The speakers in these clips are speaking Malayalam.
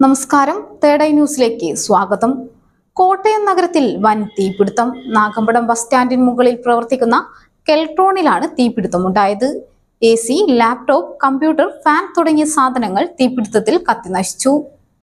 നമസ്കാരം തേർഡ് ഐ ന്യൂസിലേക്ക് സ്വാഗതം കോട്ടയം നഗരത്തിൽ വൻ തീപിടുത്തം നാഗമ്പടം ബസ് സ്റ്റാൻഡിന് മുകളിൽ പ്രവർത്തിക്കുന്ന കെൽട്രോണിലാണ് തീപിടുത്തമുണ്ടായത് A C laptop computer fan തുടങ്ങിയ സാധനങ്ങൾ തീപിടുത്തത്തിൽ കത്തിനശിച്ചു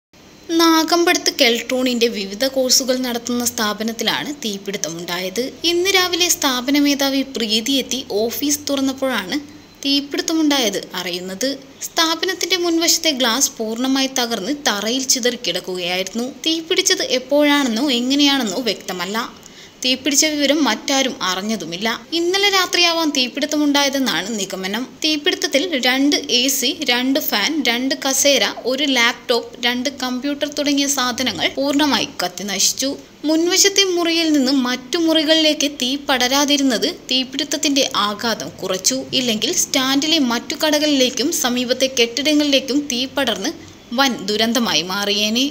നാഗമ്പടത്ത് കെൽട്രോണിന്റെ വിവിധ കോഴ്സുകൾ നടത്തുന്ന സ്ഥാപനത്തിലാണ് തീപിടുത്തമുണ്ടായത് ഇന്ന് രാവിലെ സ്ഥാപന മേധാവി പ്രീതി എത്തി ഓഫീസ് തുറന്നപ്പോഴാണ് തീപിടുത്തമുണ്ടായത് അറിയുന്നത് സ്ഥാപനത്തിന്റെ മുൻവശത്തെ ഗ്ലാസ് പൂർണ്ണമായി തകർന്ന് തറയിൽ ചിതറിക്കിടക്കുകയായിരുന്നു തീപിടിച്ചത് എപ്പോഴാണെന്നോ എങ്ങനെയാണെന്നോ വ്യക്തമല്ല തീപിടിച്ച വിവരം മറ്റാരും അറിഞ്ഞതുമില്ല ഇന്നലെ രാത്രിയാവാൻ തീപിടുത്തമുണ്ടായതെന്നാണ് നിഗമനം തീപിടുത്തത്തിൽ രണ്ട് എ സി രണ്ട് ഫാൻ രണ്ട് കസേര ഒരു ലാപ്ടോപ്പ് രണ്ട് കമ്പ്യൂട്ടർ തുടങ്ങിയ സാധനങ്ങൾ പൂർണ്ണമായി കത്തിനശിച്ചു മുൻവശത്തെ മുറിയിൽ നിന്ന് മറ്റു മുറികളിലേക്ക് തീ പടരാതിരുന്നത് തീപിടുത്തത്തിന്റെ ആഘാതം കുറച്ചു ഇല്ലെങ്കിൽ സ്റ്റാൻഡിലെ മറ്റു കടകളിലേക്കും സമീപത്തെ കെട്ടിടങ്ങളിലേക്കും തീ പടർന്ന് വൻ ദുരന്തമായി മാറിയേനെ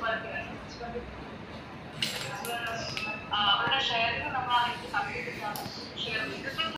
അവരുടെ ഷെയറിന് നമ്മളാണെങ്കിൽ കമ്പ്യൂട്ടർ